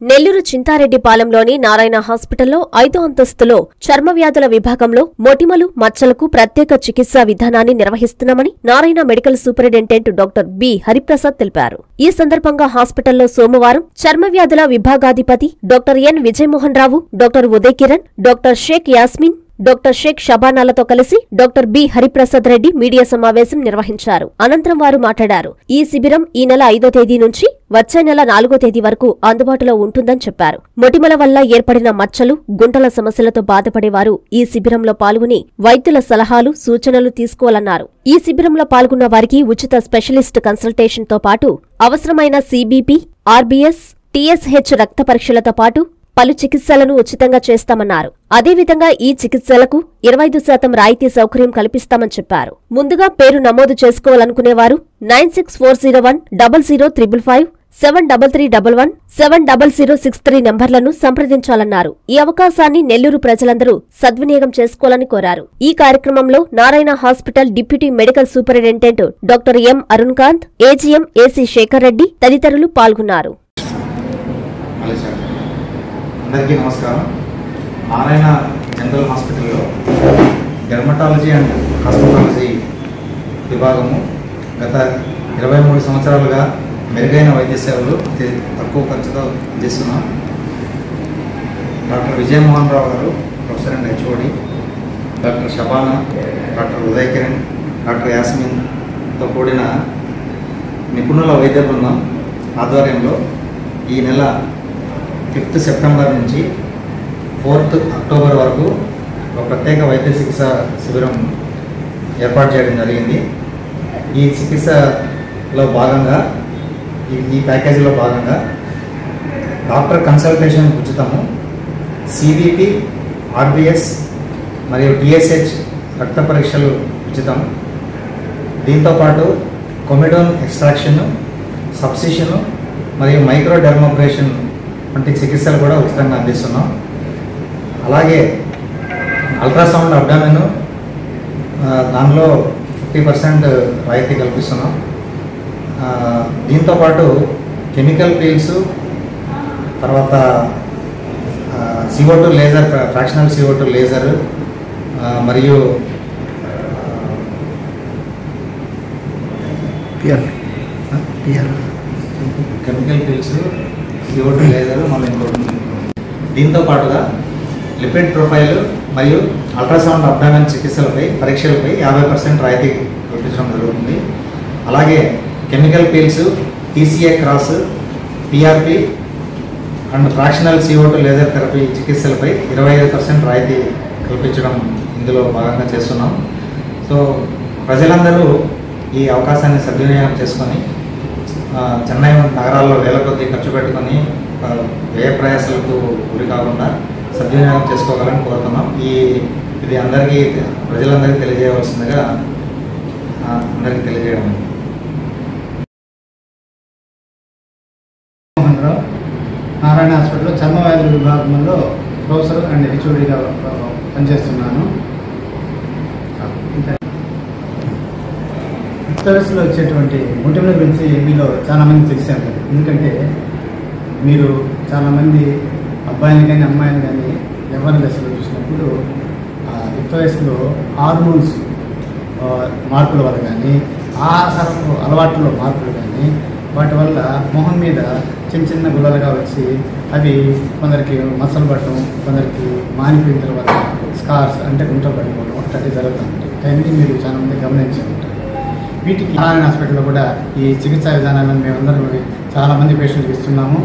నెల్లూరు చింతారెడ్డిపాలెంలోని నారాయణ హాస్పిటల్లో ఐదో అంతస్తులో చర్మ వ్యాధుల విభాగంలో మొటిమలు మచ్చలకు ప్రత్యేక చికిత్సా విధానాన్ని నిర్వహిస్తున్నామని Narayana medical superintendent doctor B Hariprasad తెలిపారు ఈ సందర్భంగా హాస్పిటల్లో సోమవారం చర్మ వ్యాధుల విభాగాధిపతి doctor N Vijayamohan Rao doctor Uday Kiran doctor Sheikh Yasmin doctor Sheikh షబానాలతో కలిసి doctor B Hariprasad Reddy media సమావేశం నిర్వహించారు అనంతరం వారు మాట్లాడారు ఈ శిబిరం ఈ నెల ఐదో తేదీ నుంచి వచ్చే నెల నాలుగో తేదీ వరకు అందుబాటులో ఉంటుందని చెప్పారు మొటిమల వల్ల ఏర్పడిన మచ్చలు గుంటల సమస్యలతో బాధపడేవారు ఈ శిబిరంలో పాల్గొని వైద్యుల సలహాలు సూచనలు తీసుకోవాలన్నారు ఈ శిబిరంలో పాల్గొన్న వారికి ఉచిత స్పెషలిస్ట్ కన్సల్టేషన్ తో పాటు అవసరమైన సిబిపి ఆర్బీఎస్ టీఎస్హెచ్ రక్త పరీక్షలతో పాటు పలు చికిత్సలను ఉచితంగా చేస్తామన్నారు అదేవిధంగా ఈ చికిత్సలకు ఇరవై ఐదు శాతం రాయితీ సౌకర్యం కల్పిస్తామని చెప్పారు ముందుగా పేరు నమోదు చేసుకోవాలనుకునేవారు nine six four zero one double zero triple five seven double three double one seven double zero six three నంబర్లను సంప్రదించాలన్నారు ఈ అవకాశాన్ని నెల్లూరు ప్రజలందరూ సద్వినియోగం చేసుకోవాలని కోరారు ఈ కార్యక్రమంలో Narayana hospital deputy medical superintendent doctor M Arunkant AGM AC Shekar Reddy తదితరులు పాల్గొన్నారు మళ్ళీ సార్ అందరికీ నమస్కారం నారాయణ జనరల్ హాస్పిటల్లో డెర్మటాలజీ అండ్ హాస్పిటాలజీ విభాగము గత ఇరవై మూడు సంవత్సరాలుగా మెరుగైన వైద్య సేవలు అతి తక్కువ ఖర్చుతో అందిస్తున్నాం డాక్టర్ విజయమోహన్ రావు గారు professor and HOD doctor Shabana doctor Uday Kiran doctor యాస్మిన్తో కూడిన నిపుణుల వైద్య బృందం ఆధ్వర్యంలో ఈ నెల ఫిఫ్త్ సెప్టెంబర్ నుంచి ఫోర్త్ అక్టోబర్ వరకు ఒక ప్రత్యేక వైద్య చికిత్స శిబిరం ఏర్పాటు చేయడం జరిగింది ఈ చికిత్సలో భాగంగా ఈ ఈ ప్యాకేజీలో భాగంగా డాక్టర్ కన్సల్టేషన్ ఉచితము సిబిపి ఆర్బిఎస్ మరియు టిఎస్హెచ్ రక్త పరీక్షలు ఉచితం దీంతోపాటు కొమిడోన్ ఎక్స్ట్రాక్షన్ సబ్సిషను మరియు మైక్రో డెర్మోపరేషన్ వంటి చికిత్సలు కూడా ఉచితంగా అందిస్తున్నాం అలాగే అల్ట్రాసౌండ్ అబ్డామిన్ దానిలో ఫిఫ్టీ పర్సెంట్ రాయితీ కల్పిస్తున్నాం ఆ, దీంతోపాటు కెమికల్ పీల్స్ తర్వాత CO two laser fractional CO two laser మరియు PR PR chemical peels CO two laser మళ్ళీ ఇంకోటి ఉంది. దీంతో పాటుగా లిపిడ్ ప్రొఫైల్ మరియు అల్ట్రాసౌండ్ అబ్డామిన్ చికిత్సలపై పరీక్షలపై యాభై పర్సెంట్ రాయితీ కల్పించడం జరుగుతుంది అలాగే chemical peels TCA cross PRP and fractional CO two laser therapy చికిత్సలపై ఇరవై ఐదు పర్సెంట్ రాయితీ కల్పించడం ఇందులో భాగంగా చేస్తున్నాం సో ప్రజలందరూ ఈ అవకాశాన్ని సద్వినియోగం చేసుకొని ఆ, చెన్నై వంటి నగరాల్లో వేల కొద్దీ ఖర్చు పెట్టుకొని ఆ, వ్యయ ప్రయాసాలకు గురి కాకుండా సద్వినియోగం చేసుకోవాలని కోరుతున్నాం ఈ ఇది అందరికీ ప్రజలందరికీ తెలియజేయవలసిందిగా ఆ, అందరికీ తెలియజేయడం మోహన్ రావు నారాయణ హాస్పిటల్లో చర్మ వ్యాధుల విభాగంలో ప్రొఫెసర్ అండ్ హెచ్ఓడిగా పనిచేస్తున్నాను ఇంకా యుక్త వయసులో వచ్చేటువంటి మొటిమల గురించి మీలో చాలా మంది తెలిసారు ఎందుకంటే మీరు చాలామంది అబ్బాయిని కానీ అమ్మాయిని కానీ ఎవరి దశలో చూసినప్పుడు ఆ యుక్త వయసులో హార్మోన్స్ ఆ, మార్పుల వల్ల కానీ ఆహారపు అలవాట్లలో మార్పులు కానీ వాటి వల్ల మొహం మీద చిన్న చిన్న గుల్లలుగా వచ్చి అవి కొందరికి మసలు పట్టడం కొందరికి మానిపోయిన తర్వాత స్కార్స్ అంటే గుంట పడిపోవడం అట్లాంటివి జరుగుతూ ఉంటాయి అవన్నీ మీరు చాలా మంది గమనించి ఉంటారు వీటికి నారాయణ హాస్పిటల్లో కూడా ఈ చికిత్సా విధానాలను మేమందరం చాలా మంది పేషెంట్కి ఇస్తున్నాము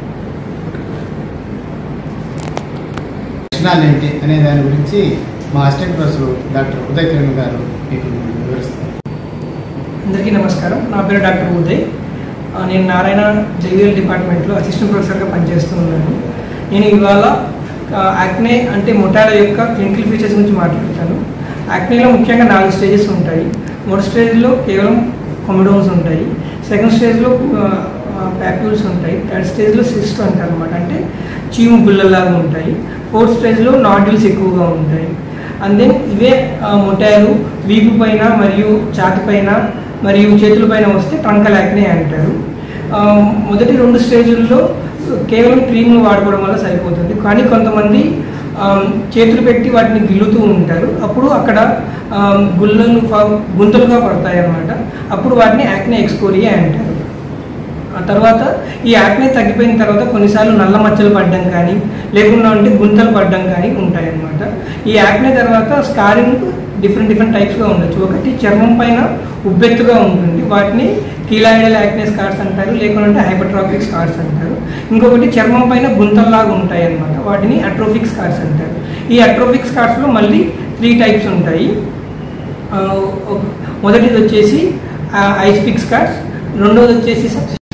లక్షణాలు ఏంటి అనే దాని గురించి మా assistant professor doctor Uday Kiran గారు మీకు వివరిస్తారు అందరికీ నమస్కారం నా పేరు డాక్టర్ ఉదయ్ ఆ, నేను నారాయణ జేవిఎల్ డిపార్ట్మెంట్లో అసిస్టెంట్ ప్రొఫెసర్గా పనిచేస్తూ ఉన్నాను నేను ఇవాళ యాక్నే అంటే మొటాల యొక్క క్లినికల్ ఫీచర్స్ గురించి మాట్లాడతాను యాక్నేలో ముఖ్యంగా నాలుగు స్టేజెస్ ఉంటాయి మొదటి స్టేజ్లో కేవలం కొమిడోన్స్ ఉంటాయి సెకండ్ స్టేజ్లో ప్యాప్యూల్స్ ఉంటాయి థర్డ్ స్టేజ్లో సిస్ట్ అంటారు అనమాట అంటే చీము బుల్లలాగా ఉంటాయి ఫోర్త్ స్టేజ్లో నాడ్యూల్స్ ఎక్కువగా ఉంటాయి అండ్ దెన్ ఇవే ఆ, మొటాలు వీపు పైన మరియు ఛాతి పైన మరియు చేతుల పైన వస్తే ట్రంకల్ యాక్నే అంటారు ఆ, మొదటి రెండు స్టేజుల్లో కేవలం క్రీమ్ను వాడుకోవడం వల్ల సరిపోతుంది కానీ కొంతమంది ఆ, చేతులు పెట్టి వాటిని గిల్లుతూ ఉంటారు అప్పుడు అక్కడ ఆ, గుల్లలు ఫ- గుంతలుగా పడతాయి అన్నమాట అప్పుడు వాటిని యాక్నే ఎక్స్కోరియా అంటారు ఆ తర్వాత ఈ యాక్నే తగ్గిపోయిన తర్వాత కొన్నిసార్లు నల్ల మచ్చలు పడడం కానీ లేకుండా ఉంటే గుంతలు పడడం కానీ ఉంటాయి అన్నమాట ఈ యాక్నే తర్వాత స్కారింగ్ డిఫరెంట్ డిఫరెంట్ టైప్స్గా ఉండొచ్చు ఒకటి చర్మం పైన ఉబ్బెత్తుగా ఉంటుంది వాటిని కీలాయిడల్ యాక్నే స్కార్స్ అంటారు లేకుంటే హైపర్ట్రాఫిక్ స్కార్స్ అంటారు ఇంకొకటి చర్మం పైన గుంతల్లాగా ఉంటాయి అన్నమాట వాటిని అట్రోఫిక్ స్కార్స్ అంటారు ఈ అట్రోఫిక్ స్కార్స్లో మళ్ళీ త్రీ టైప్స్ ఉంటాయి ఆ, ఒక- మొదటిది వచ్చేసి ఐస్పిక్ స్కార్స్ రెండోది వచ్చేసి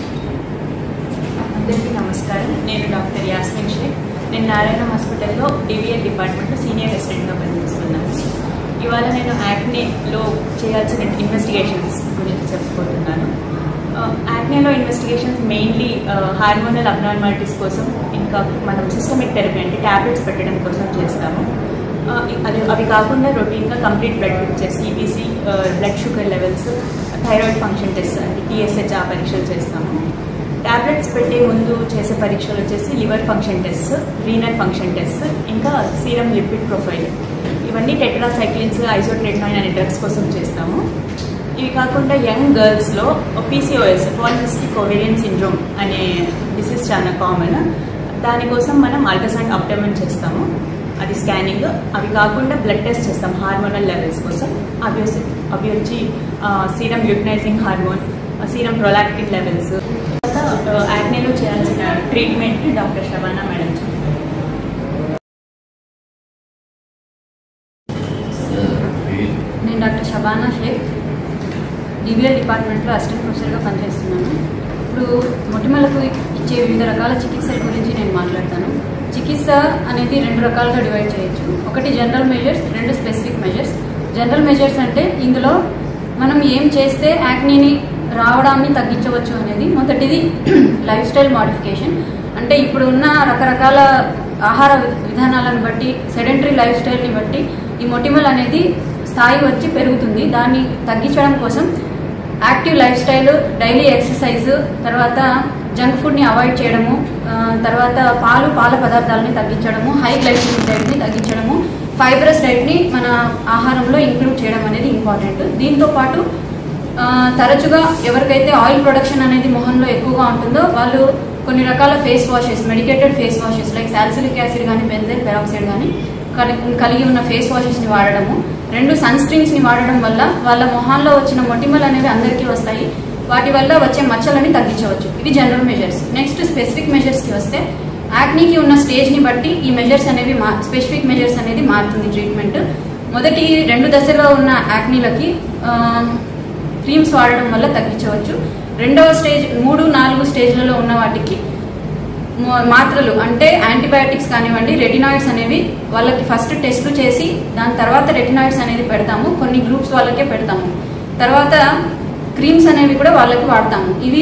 అందరికీ నమస్కారం నేను డాక్టర్ యాస్మిన్ షేక్ నేను నారాయణ హాస్పిటల్లో డివిఎల్ డిపార్ట్మెంట్లో సీనియర్ రెసిడెంట్గా పనిచేస్తున్నాను ఇవాళ నేను యాక్నేలో చేయాల్సిన ఇన్వెస్టిగేషన్స్ గురించి చెప్పుకుంటున్నాను యాక్నేలో ఇన్వెస్టిగేషన్స్ మెయిన్లీ హార్మోనల్ అబ్నార్మాలిటీస్ కోసం ఇంకా మనం సిస్టమిక్ థెరపీ అంటే ట్యాబ్లెట్స్ పెట్టడం కోసం చేస్తాము ఆ, అది అవి కాకుండా రొటీన్గా complete blood picture CBC blood sugar levels thyroid function test అంటే టీఎస్హెచ్ ఆ పరీక్షలు చేస్తాము టాబ్లెట్స్ పెట్టే ముందు చేసే పరీక్షలు వచ్చేసి liver function test renal function test ఇంకా సీరం లిపిడ్ ప్రొఫైల్ ఇవన్నీ టెట్రాసైక్లిన్స్ ఐసోట్రెట్నాయిన్ అనే డ్రగ్స్ కోసం చేస్తాము ఇవి కాకుండా యంగ్ గర్ల్స్లో పీసీఓఎస్ పాలిసిస్టిక్ ఓవేరియన్ సిండ్రోమ్ అనే డిసీజ్ చాలా కామన్ దానికోసం మనం అల్ట్రాసౌండ్ అప్టమన్ చేస్తాము అది స్కానింగ్ అవి కాకుండా బ్లడ్ టెస్ట్ చేస్తాం హార్మోనల్ లెవెల్స్ కోసం అవి వచ్చి అవి వచ్చి serum luteinizing hormone serum prolactin levels తర్వాత యాక్నేలో చేయాల్సిన ట్రీట్మెంట్ డాక్టర్ శబానా మేడం చెప్తారు నేను డాక్టర్ షబానా షేక్ డిబిఎల్ డిపార్ట్మెంట్లో అసిస్టెంట్ ప్రొఫెసర్గా పనిచేస్తున్నాను ఇప్పుడు మొటిమలకు ఇచ్చే వివిధ రకాల చికిత్సల గురించి నేను మాట్లాడతాను చికిత్స అనేది రెండు రకాలుగా డివైడ్ చేయొచ్చు ఒకటి జనరల్ మెజర్స్ రెండు స్పెసిఫిక్ మెజర్స్ జనరల్ మెజర్స్ అంటే ఇందులో మనం ఏం చేస్తే యాక్నీని రావడాన్ని తగ్గించవచ్చు అనేది మొదటిది లైఫ్ స్టైల్ మాడిఫికేషన్ అంటే ఇప్పుడు ఉన్న రకరకాల ఆహార వి- విధానాలను బట్టి సెడెంటరీ లైఫ్ స్టైల్ని బట్టి ఈ మొటిమల్ అనేది స్థాయి వచ్చి పెరుగుతుంది దాన్ని తగ్గించడం కోసం active lifestyle daily exercise తర్వాత జంక్ ఫుడ్ని అవాయిడ్ చేయడము ఆ, తర్వాత పాలు పాల పదార్థాలని తగ్గించడము హై గ్లైసిమిక్ డైట్ని తగ్గించడము ఫైబరస్ డైట్ని మన ఆహారంలో ఇంక్లూడ్ చేయడం అనేది ఇంపార్టెంట్ దీంతో పాటు ఆ, తరచుగా ఎవరికైతే ఆయిల్ ప్రొడక్షన్ అనేది మొహంలో ఎక్కువగా ఉంటుందో వాళ్ళు కొన్ని రకాల face washes medicated face washes like salicylic acid కానీ బెంజైల్ పెరాక్సైడ్ కానీ కలి- కలిగి ఉన్న ఫేస్ వాషెస్ని వాడడము రెండు సన్ స్క్రీన్స్ని వాడడం వల్ల వాళ్ళ మొహాల్లో వచ్చిన మొటిమలు అనేవి అందరికీ వస్తాయి వాటి వల్ల వచ్చే మచ్చలని తగ్గించవచ్చు ఇవి జనరల్ మెజర్స్ నెక్స్ట్ స్పెసిఫిక్ మెజర్స్కి వస్తే యాక్నీకి ఉన్న స్టేజ్ని బట్టి ఈ మెజర్స్ అనేవి మా స్పెసిఫిక్ మెజర్స్ అనేది మారుతుంది ట్రీట్మెంట్ మొదటి రెండు దశలో ఉన్న యాక్నీలకి క్రీమ్స్ వాడడం వల్ల తగ్గించవచ్చు రెండవ స్టేజ్ మూడు నాలుగు స్టేజ్లలో ఉన్న వాటికి మో- మాత్రలు అంటే యాంటీబయాటిక్స్ కానివ్వండి రెటినాయిడ్స్ అనేవి వాళ్ళకి ఫస్ట్ టెస్ట్లు చేసి దాని తర్వాత రెటినాయిడ్స్ అనేది పెడతాము కొన్ని గ్రూప్స్ వాళ్ళకే పెడతాము తర్వాత క్రీమ్స్ అనేవి కూడా వాళ్ళకి వాడతాము ఇవి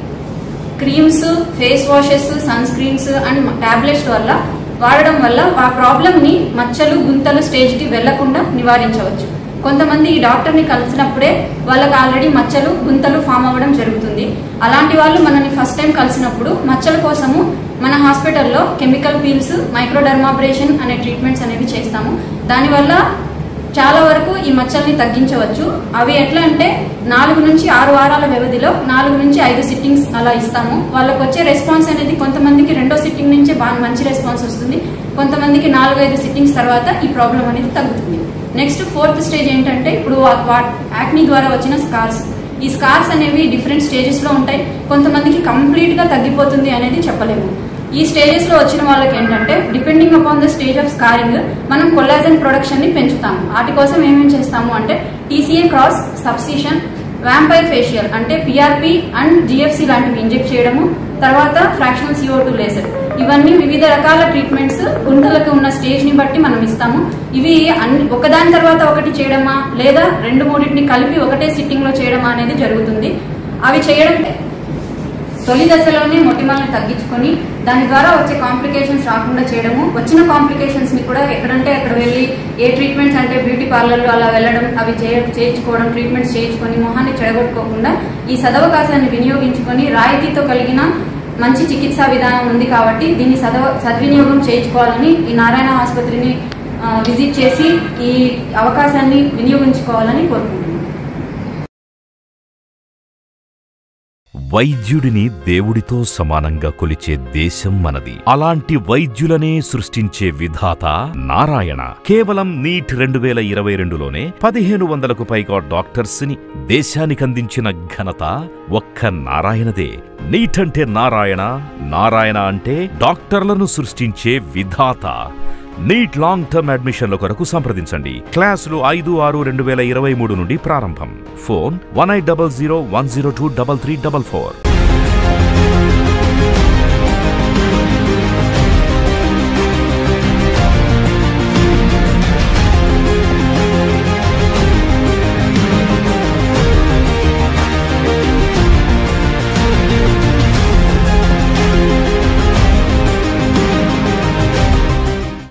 creams face washes sunscreens and tablets వల్ల వాడడం వల్ల ఆ ప్రాబ్లమ్ని మచ్చలు గుంతలు స్టేజ్కి వెళ్లకుండా నివారించవచ్చు కొంతమంది ఈ డాక్టర్ని కలిసినప్పుడే వాళ్ళకి ఆల్రెడీ మచ్చలు గుంతలు ఫామ్ అవ్వడం జరుగుతుంది అలాంటి వాళ్ళు మనని ఫస్ట్ టైం కలిసినప్పుడు మచ్చల కోసము మన హాస్పిటల్లో కెమికల్ పీల్స్ మైక్రోడర్మాబ్రేషన్ అనే ట్రీట్మెంట్స్ అనేవి చేస్తాము దానివల్ల చాలా వరకు ఈ మచ్చల్ని తగ్గించవచ్చు అవి ఎట్లా అంటే నాలుగు నుంచి ఆరు వారాల వ్యవధిలో నాలుగు నుంచి ఐదు సిట్టింగ్స్ అలా ఇస్తాము వాళ్ళకి వచ్చే రెస్పాన్స్ అనేది కొంతమందికి రెండో సిట్టింగ్ నుంచే బాగా మంచి రెస్పాన్స్ వస్తుంది కొంతమందికి నాలుగు ఐదు సిట్టింగ్స్ తర్వాత ఈ ప్రాబ్లం అనేది తగ్గుతుంది నెక్స్ట్ ఫోర్త్ స్టేజ్ ఏంటంటే ఇప్పుడు యాక్నీ ద్వారా వచ్చిన స్కార్స్ ఈ స్కార్స్ అనేవి డిఫరెంట్ స్టేజెస్ లో ఉంటాయి కొంతమందికి కంప్లీట్ గా తగ్గిపోతుంది అనేది చెప్పలేము ఈ స్టేజెస్ లో వచ్చిన వాళ్ళకి ఏంటంటే depending upon the stage of scarring మనం కొల్లాజన్ ప్రొడక్షన్ ని పెంచుతాము వాటి కోసం ఏమేం చేస్తాము అంటే TCA cross subcision vampire facial అంటే పిఆర్పి అండ్ జిఎఫ్సి లాంటివి ఇంజెక్ట్ చేయడము తర్వాత ఫ్రాక్షనల్ సిఓ టూ లేజర్ ఇవన్నీ వివిధ రకాల ట్రీట్మెంట్స్ గుంటలకు ఉన్న స్టేజ్ ని బట్టి మనం ఇస్తాము ఇవి అన్ని ఒకదాని తర్వాత ఒకటి చేయడమా లేదా రెండు మూడింటిని కలిపి ఒకటే సిట్టింగ్ లో చేయడమా అనేది జరుగుతుంది అవి చేయడం తొలి దశలోనే మొటిమల్ని తగ్గించుకొని దాని ద్వారా వచ్చే కాంప్లికేషన్స్ రాకుండా చేయడము వచ్చిన కాంప్లికేషన్స్ ని కూడా ఎక్కడంటే అక్కడ వెళ్ళి ఏ ట్రీట్మెంట్స్ అంటే బ్యూటీ పార్లర్లో అలా వెళ్ళడం అవి చేయ చేయించుకోవడం ట్రీట్మెంట్స్ చేయించుకొని మొహాన్ని చెడగొట్టుకోకుండా ఈ సదవకాశాన్ని వినియోగించుకొని రాయితీతో కలిగిన మంచి చికిత్సా విధానం ఉంది కాబట్టి దీన్ని సదవ సద్వినియోగం చేయించుకోవాలని ఈ నారాయణ ఆసుపత్రిని ఆ, విజిట్ చేసి ఈ అవకాశాన్ని వినియోగించుకోవాలని కోరుకుంటున్నాను వైద్యుడిని దేవుడితో సమానంగా కొలిచే దేశం మనది అలాంటి వైద్యులనే సృష్టించే విధాత నారాయణ కేవలం నీట్ రెండు వేల ఇరవై రెండులోనే పదిహేను వందలకు పైగా డాక్టర్స్ ని దేశానికందించిన ఘనత ఒక్క నారాయణదే నీట్ అంటే నారాయణ నారాయణ అంటే డాక్టర్లను సృష్టించే విధాత నీట్ లాంగ్ టర్మ్ అడ్మిషన్ల కొరకు సంప్రదించండి క్లాసులు ఐదు ఆరు రెండు వేల ఇరవై మూడు నుండి ప్రారంభం phone one eight double zero one zero two double three double four